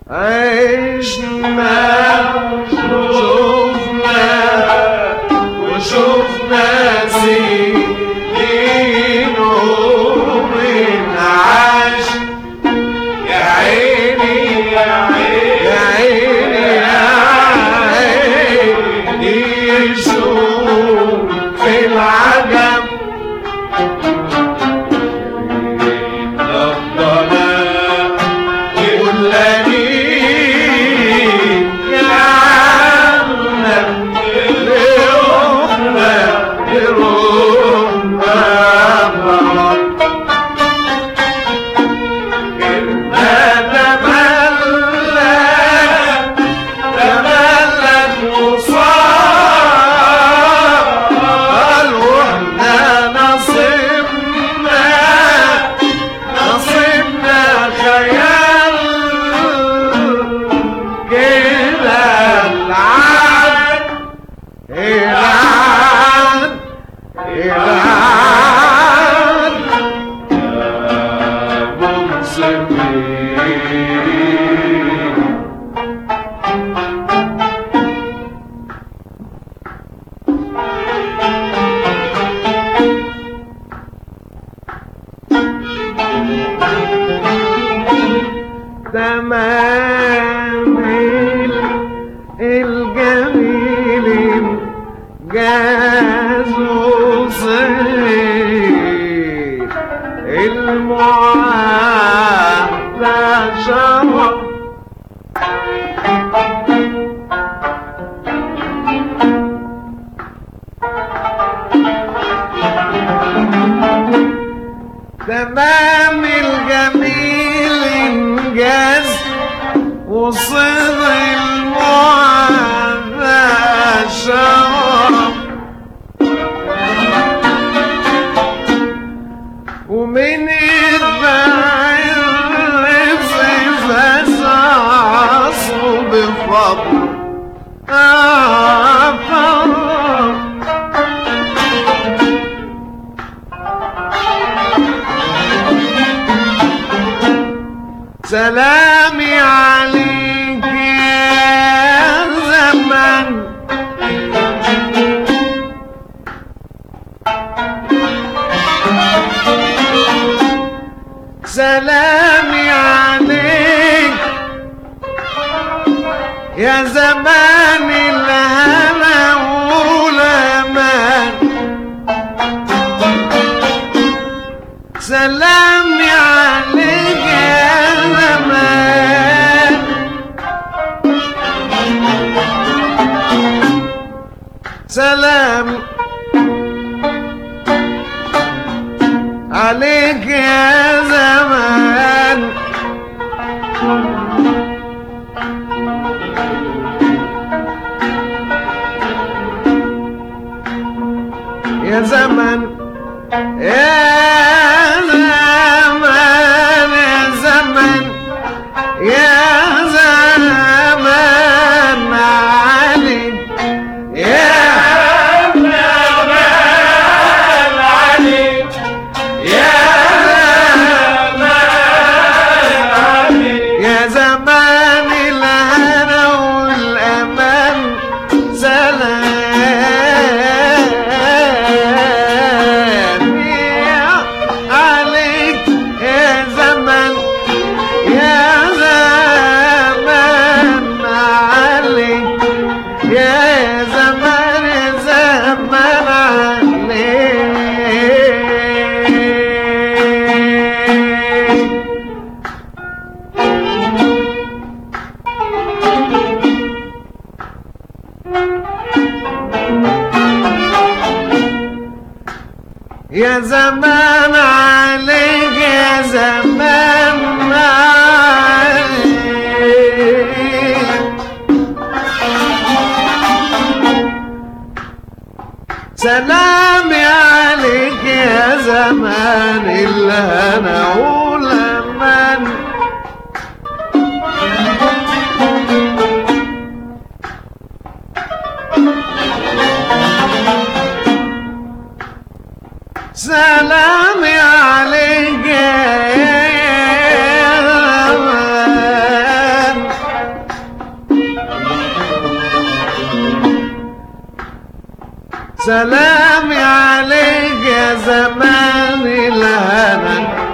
عشنا وشوفنا وشوفنا سنين ومن عاش يا عيني يا عيني يا عيني يا عيني يشوف في العجب الضلال والأنين يعلم ليومنا لرومنا مرض إنا تملى تملت وصال واحنا نصيبنا نصيبنا خيال كده العاد العاد العاد منصفين تمام الجميل جاز وصيف المعاهدة شرف تمام الجميل انجاز وصل المعاهدة شرف ومن الضعيف فسعصوا بفضل آه فضل سلامي عليك يا زمن سلامي عليك يا زمان الهنا والأمان سلامي عليك يا زمان سلام عليك يا زمان يا زمن يا زمان يا زمن يا زمان علي يا زمان علي يا زمان علي يا زمان الهنا والامان سلام يا عليك يا زمن يا زمان عليك يا زمان يا زمان عليك يا زمان عليك يا زمان عليك سلامي عليك يا زمان الهنا والامان سلامي عليك يا زمان سلامي عليك يا زمان الهنا